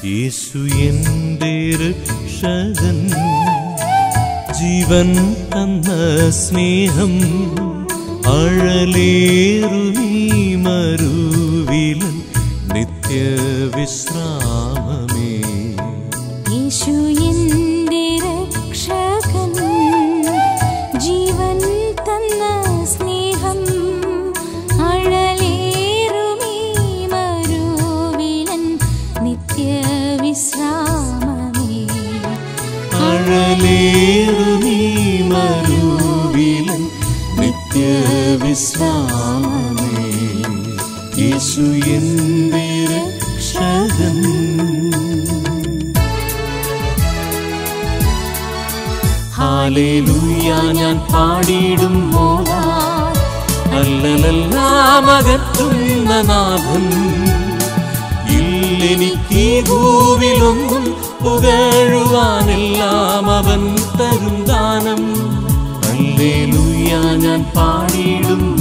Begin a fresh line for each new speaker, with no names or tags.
യേശു എൻ്റെ രക്ഷകൻ ജീവൻ തന്ന സ്നേഹം അഴലേറുമീ മരുവിലൻ നിത്യവിശ്രാമമേ
യേശു എൻ്റെ രക്ഷകൻ ജീവൻ തന്ന സ്നേഹം അഴലേറുമീ മരുവിലൻ നിത്യവിശ്രാമമേ
അഴലേറുമീ മരുവിലൻ നിത്യവിശ്രാമമേ യേശു എൻ്റെ രക്ഷകൻ ഹാലേലൂയ ഞാൻ പാടിയിടും മോലാ അല്ലലെല്ലാം അകറ്റുന്ന നാഥൻ ഇല്ലെനിക്ക് ഈ ഭൂവിലൊന്നും പുകഴുവാനെല്ലാം അവൻ തരും ദാനം അല്ലേലൂയ ഞാൻ പാടിയിടും